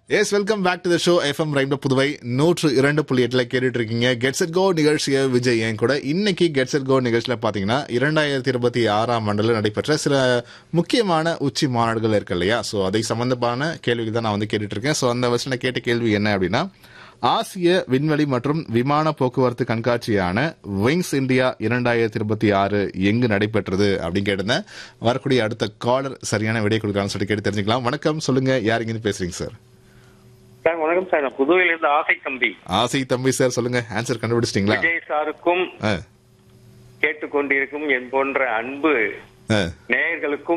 S welcome back to the show FM Rainbow Puduvai நூற்று இரண்டு புள்ளி எட்டுல கேட்டுட்டு இருக்கீங்க கெட்ஸ் இட் கோ நிகழ்ச்சியை விஜய் என் கூட இன்னைக்கு கெட்ஸ் இட் கோ நிகழ்ச்சியில பாத்தீங்கன்னா இரண்டாயிரத்தி இருபத்தி ஆறாம் ஆண்டுல நடைபெற்ற சில முக்கியமான உச்சி மாநாடுகள் இருக்கு இல்லையா ஸோ அதை சம்பந்தமான கேள்விகள் தான் நான் வந்து கேட்டுட்டு இருக்கேன் ஸோ அந்த வருஷம் கேட்ட கேள்வி என்ன அப்படின்னா ஆசிய விண்வெளி மற்றும் விமான போக்குவரத்து கண்காட்சியான விங்ஸ் இந்தியா இரண்டாயிரத்தி இருபத்தி ஆறு எங்கு நடைபெற்றது அப்படின்னு கேட்டிருந்தேன் வரக்கூடிய அடுத்த காலர் சரியான விடை கொடுக்கலாம்னு சொல்லி கேட்டு தெரிஞ்சுக்கலாம் வணக்கம் சொல்லுங்க யார் இங்கிருந்து பேசுறீங்க சார் சார் வணக்கம் சார் நான் புதுவையில இருந்து ஆசை தம்பி ஆசை தம்பி சார் சொல்லுங்க ஆன்சர் கண்டுபிடிச்சிட்டீங்களா விஜய் சாருக்கும் ஆ, கேட்டுக்கொண்டிருக்கும் என் போன்ற அன்பு ஆ. நேயர்களுக்கும்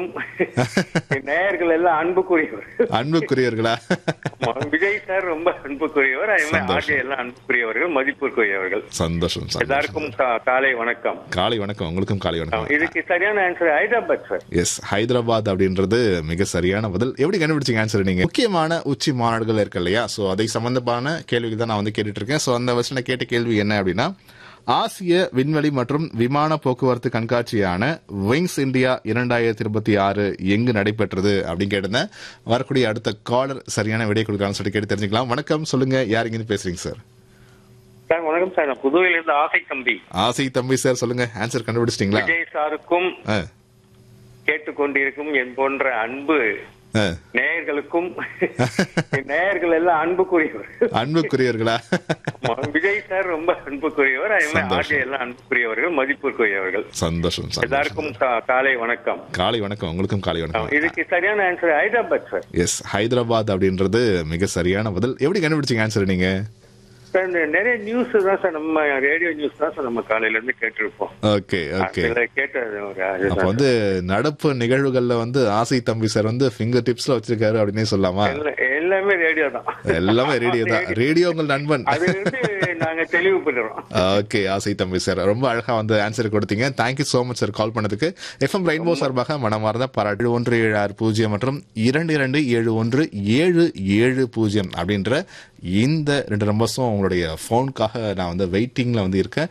நேயர்கள் எல்லாம் அன்புக்குரியவர் அன்புக்குரியவர்களா ஆமா, விஜய் சார் ரொம்ப அன்புக்குரியவர் அதே மாதிரி சந்தோஷம். ஆர்ஜே எல்லாம் அன்புக்குரியவர்கள் மதிப்புக்குரியவர்கள் சந்தோஷம் சந்தோஷம் எல்லாருக்கும் கா- காலை வணக்கம் காலை வணக்கம் உங்களுக்கும் காலை வணக்கம் இதுக்கு சரியான answer Hyderabad sir yes Hyderabad அப்படின்றது மிக சரியான பதில் எப்படி கண்டுபிடிச்சீங்க ஆன்சர் நீங்க முக்கியமான உச்சி மாநாடுகள் இருக்கு இல்லையா ஸோ அதை சம்பந்தமான கேள்விகள் தான் நான் வந்து கேட்டுட்டு இருக்கேன் ஸோ அந்த வருஷம் கேட்ட கேள்வி என்ன அப்படின்னா ஆசிய விண்வெளி மற்றும் விமான போக்குவரத்து கண்காட்சியான விங்ஸ் இந்தியா இரண்டாயிரத்தி இருபத்தி ஆறு எங்கு நடைபெற்றது அப்படின்னு கேட்டிருந்தேன் வரக்கூடிய அடுத்த காலர் சரியான விடை கொடுக்கலாம்னு சொல்லி கேட்டு தெரிஞ்சுக்கலாம் வணக்கம் சொல்லுங்க யார் இங்கிருந்து பேசுறீங்க சார் சார் வணக்கம் சார் நான் புதுவையில இருந்து ஆசை தம்பி ஆசை தம்பி சார் சொல்லுங்க ஆன்சர் கண்டுபிடிச்சிட்டீங்களா விஜய் சாருக்கும் ஆ, கேட்டுக்கொண்டிருக்கும் என் போன்ற அன்பு ஆ. நேயர்களுக்கும் நேயர்கள் எல்லாம் அன்புக்குரியவர் அன்புக்குரியவர்களா ஆமா, விஜய் சார் ரொம்ப அன்புக்குரியவர் அதே மாதிரி சந்தோஷம். ஆர்ஜே எல்லாம் அன்புக்குரியவர்கள் மதிப்புக்குரியவர்கள் சந்தோஷம் சந்தோஷம் எல்லாருக்கும் கா- காலை வணக்கம் காலை வணக்கம் உங்களுக்கும் காலை வணக்கம் இதுக்கு சரியான answer Hyderabad sir yes Hyderabad அப்படின்றது மிக சரியான பதில் எப்படி கண்டுபிடிச்சீங்க ஆன்சர் நீங்க சார் இந்த நிறைய நியூஸ் தான் சார் நம்ம ரேடியோ நியூஸ் தான் சார் நம்ம காலையில இருந்து கேட்டிருப்போம் ஓகே ஓகே அதுல கேட்ட ஒரு அப்ப அதுதான் வந்து நடப்பு நிகழ்வுகள்ல வந்து ஆசை தம்பி சார் வந்து ஃபிங்கர் டிப்ஸ்ல வச்சிருக்காரு அப்படின்னே சொல்லலாமா எல்லா- எல்லாமே ரேடியோ தான் எல்லாமே ரேடியோ தான் ரேடியோ உங்கள் நண்பன் அதுல இருந்து நாங்க தெளிவு பண்ணுறோம் ஓகே ஆசை தம்பி சார் ரொம்ப அழகா வந்து ஆன்சர் கொடுத்தீங்க thank you so much sir call பண்ணதுக்கு எஃப்எம் ரெயின்போ சார்பாக மனமார்ந்த பாராட்டு ஒன்று ஏழு ஆறு பூஜ்ஜியம் மற்றும் இரண்டு இரண்டு ஏழு ஒன்று ஏழு ஏழு பூஜ்ஜியம் அப்படின்ற இந்த ரெண்டு நம்பர்ஸும் உங்களுடைய ஃபோனுக்காக நான் வந்து வெயிட்டிங்ல வந்து இருக்கேன்